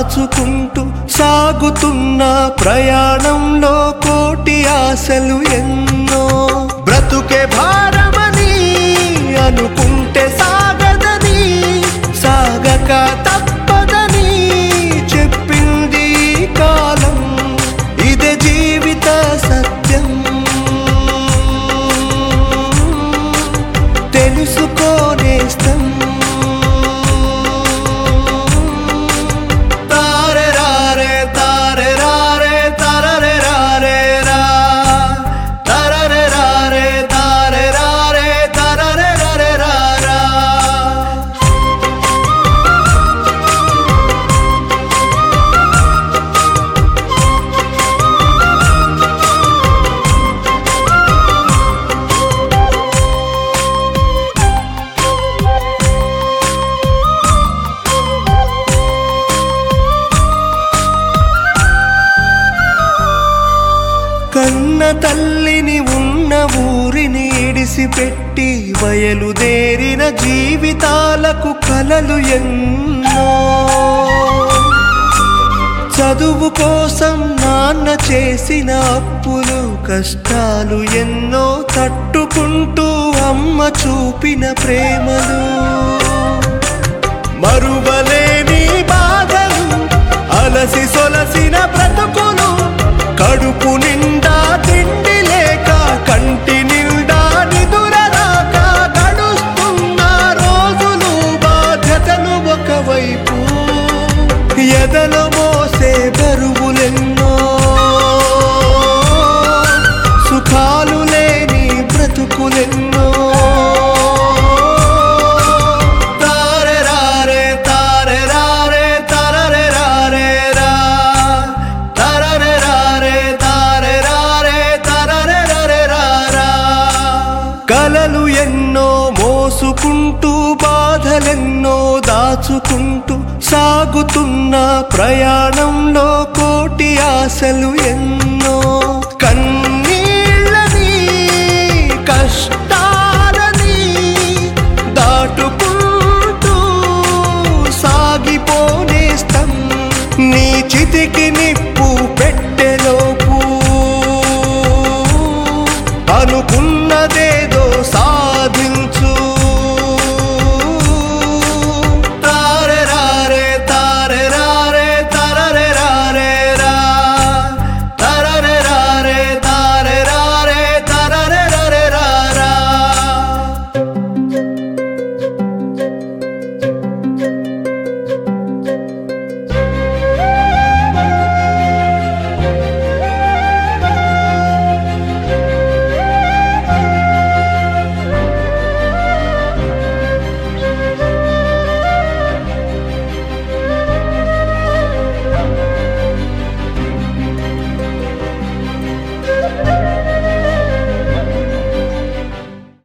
దాచుకుంటూ సాగుతున్న ప్రయాణంలో కోటి ఆశలు ఎన్నో బ్రతుకే భారమని అనుకుంటే సాగదని సాగక తప్పదని చెప్పింది ఈ కాలం ఇదే జీవిత సత్యం తెలుసుకోనేస్తం తారె రారే తారె రారే తరరె రారే రా తరరె రారే తారె రారే తరరె రరె రా రా కన్న తల్లిని ఉన్న ఊరిని ఇడిసిపెట్టి బయలుదేరిన జీవితాలకు కలలు ఎన్నో చదువు కోసం నాన్న చేసిన అప్పులు కష్టాలు ఎన్నో తట్టుకుంటూ అమ్మ చూపిన ప్రేమలు మరువలేని బాధలు అలసి సొలసిన బ్రతుకులు కడుపు నిండా తిండి లేక కంటి నిండా నిదురరాక గడుస్తున్న రోజులు బాధ్యతలు ఒకవైపు ఎదలో మోసే బరువులెన్నో సుఖాలు లేని బ్రతుకులెన్నో తారె రారే తారె రారే తరరె రారే రా తరరె రారే తారె రారే తరరె రరె రా రా కలలు ఎన్నో మోసుకుంటూ బాధలెన్నో దాచుకుంటూ సాగుతున్న ప్రయాణంలో కోటి ఆశలు ఎన్నో